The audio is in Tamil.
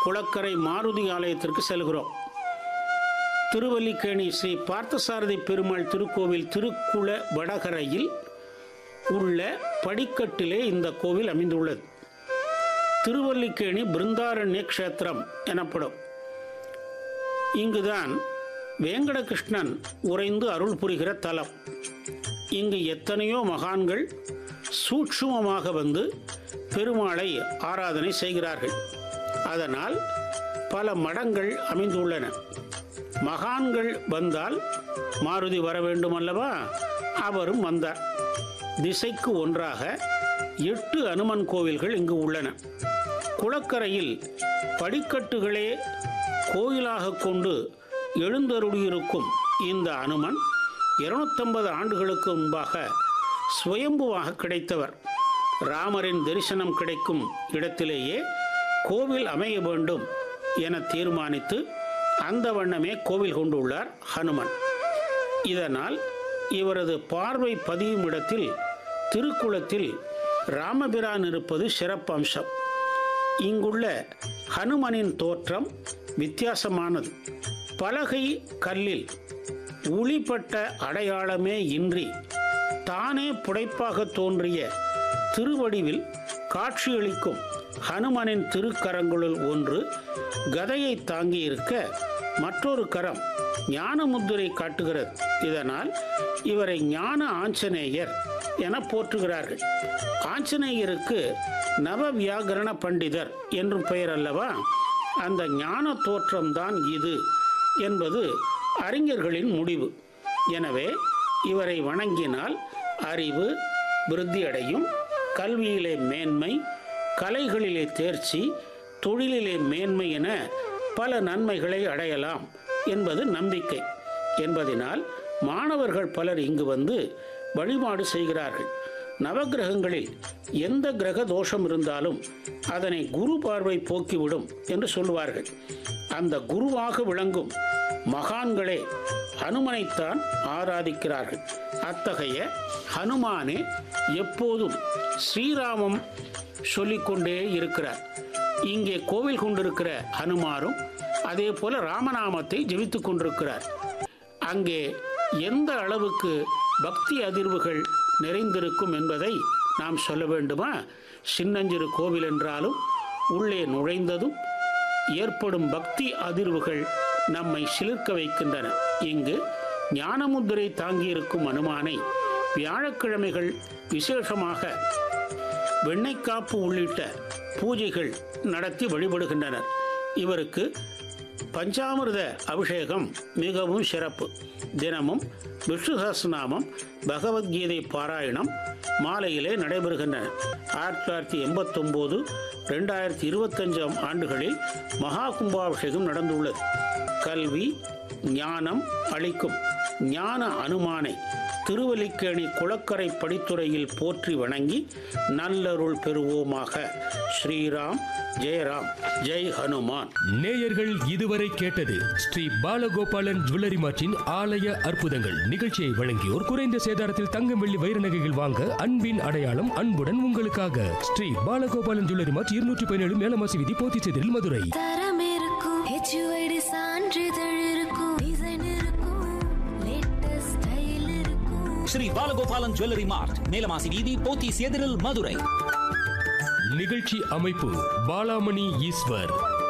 குளக்கரை மாருதி ஆலயத்திற்கு செல்கிறோம் திருவல்லிக்கேணி ஸ்ரீ பார்த்தசாரதி பெருமாள் திருக்கோவில் திருக்குள வடகரையில் உள்ள படிக்கட்டிலே இந்த கோவில் அமைந்துள்ளது திருவல்லிக்கேணி பிருந்தாரண்ய க்ஷேத்திரம் எனப்படும் இங்குதான் வேங்கடகிருஷ்ணன் உறைந்து அருள் புரிகிற தலம் இங்கு எத்தனையோ மகான்கள் சூட்சுமமாக வந்து பெருமாளை ஆராதனை செய்கிறார்கள் அதனால் பல மடங்கள் அமைந்துள்ளன மகான்கள் வந்தால் மாருதி வர வேண்டும் அல்லவா அவரும் வந்தார் திசைக்கு ஒன்றாக எட்டு அனுமன் கோவில்கள் இங்கு உள்ளன குளக்கரையில் படிக்கட்டுகளே கோயிலாக கொண்டு எழுந்தருளியிருக்கும் இந்த அனுமன் இருநூத்தம்பது ஆண்டுகளுக்கு முன்பாக சுயம்புவாக கிடைத்தவர் ராமரின் தரிசனம் கிடைக்கும் இடத்திலேயே கோவில் அமைய வேண்டும் என தீர்மானித்து அந்த வண்ணமே கோவில் கொண்டுள்ளார் ஹனுமன் இதனால் இவரது பார்வை பதியும் இடத்தில் திருக்குளத்தில் ராமபிரான் இருப்பது சிறப்பம்சம் இங்குள்ள ஹனுமனின் தோற்றம் வித்தியாசமானது பலகை கல்லில் உளிப்பட்ட அடையாளமே இன்றி தானே புடைப்பாக தோன்றிய திருவடிவில் காட்சியளிக்கும் ஹனுமனின் திருக்கரங்களுள் ஒன்று கதையை தாங்கி இருக்க மற்றொரு கரம் ஞான முத்திரை காட்டுகிறது இதனால் இவரை ஞான ஆஞ்சநேயர் என போற்றுகிறார்கள் ஆஞ்சநேயருக்கு நவ வியாகரண பண்டிதர் என்றும் பெயர் அல்லவா அந்த ஞான தோற்றம்தான் இது என்பது அறிஞர்களின் முடிவு எனவே இவரை வணங்கினால் அறிவு விருத்தியடையும் கல்வியிலே மேன்மை கலைகளிலே தேர்ச்சி தொழிலிலே மேன்மை என பல நன்மைகளை அடையலாம் என்பது நம்பிக்கை என்பதினால் மாணவர்கள் பலர் இங்கு வந்து வழிபாடு செய்கிறார்கள் நவக்கிரகங்களில் எந்த கிரக தோஷம் இருந்தாலும் அதனை குரு பார்வை போக்கிவிடும் என்று சொல்லுவார்கள் அந்த குருவாக விளங்கும் மகான்களே ஹனுமனைத்தான் ஆராதிக்கிறார்கள் அத்தகைய ஹனுமானே எப்போதும் ஸ்ரீராமம் சொல்லிக்கொண்டே இருக்கிறார் இங்கே கோவில் கொண்டிருக்கிற ஹனுமாரும் அதே போல ராமநாமத்தை ஜெபித்துக் கொண்டிருக்கிறார் அங்கே எந்த அளவுக்கு பக்தி அதிர்வுகள் நிறைந்திருக்கும் என்பதை நாம் சொல்ல வேண்டுமா சின்னஞ்சிறு கோவில் என்றாலும் உள்ளே நுழைந்ததும் ஏற்படும் பக்தி அதிர்வுகள் நம்மை சிலிர்க்க வைக்கின்றன இங்கு ஞானமுத்திரை தாங்கியிருக்கும் அனுமானை வியாழக்கிழமைகள் விசேஷமாக வெண்ணெய்க்காப்பு உள்ளிட்ட பூஜைகள் நடத்தி வழிபடுகின்றனர் இவருக்கு பஞ்சாமிர்த அபிஷேகம் மிகவும் சிறப்பு தினமும் விஷ்ணு சஹஸ்ரநாமம் பகவத்கீதை பாராயணம் மாலையிலே நடைபெறுகின்றன ஆயிரத்தி தொள்ளாயிரத்தி எண்பத்தொம்போது ரெண்டாயிரத்தி இருபத்தஞ்சாம் ஆண்டுகளில் மகா கும்பாபிஷேகம் நடந்துள்ளது கல்வி ஞானம் அளிக்கும் ஞான அனுமானை திருவல்லிக்கேணி குளக்கரை படித்துறையில் போற்றி வணங்கி நல்லருள் பெறுவோமாக ஸ்ரீராம் ஜெயராம் ஜெய் ஹனுமான் நேயர்கள் இதுவரை கேட்டது ஸ்ரீ பாலகோபாலன் ஜுவல்லரி மார்ட்டின் ஆலய அற்புதங்கள் நிகழ்ச்சியை வழங்கியோர் குறைந்த சேதாரத்தில் தங்கம் வெள்ளி வைர நகைகள் வாங்க அன்பின் அடையாளம் அன்புடன் உங்களுக்காக ஸ்ரீ பாலகோபாலன் ஜுவல்லரி மார்ட் இருநூற்றி பதினேழு மேலமாசி விதி போத்திச்செதில் மதுரை தரம் இருக்கும் ஹெச்யூஐடி சான்றிதழ் இருக்கும் டிசைன் இருக்கும் லேட்டஸ்ட் ஸ்டைல் இருக்கும் ஸ்ரீ பாலகோபாலன் ஜுவல்லரி மார்ட் மேலமாசி வீதி போத்தீஸ் எதிரில் மதுரை நிகழ்ச்சி அமைப்பு பாலாமணி ஈஸ்வர்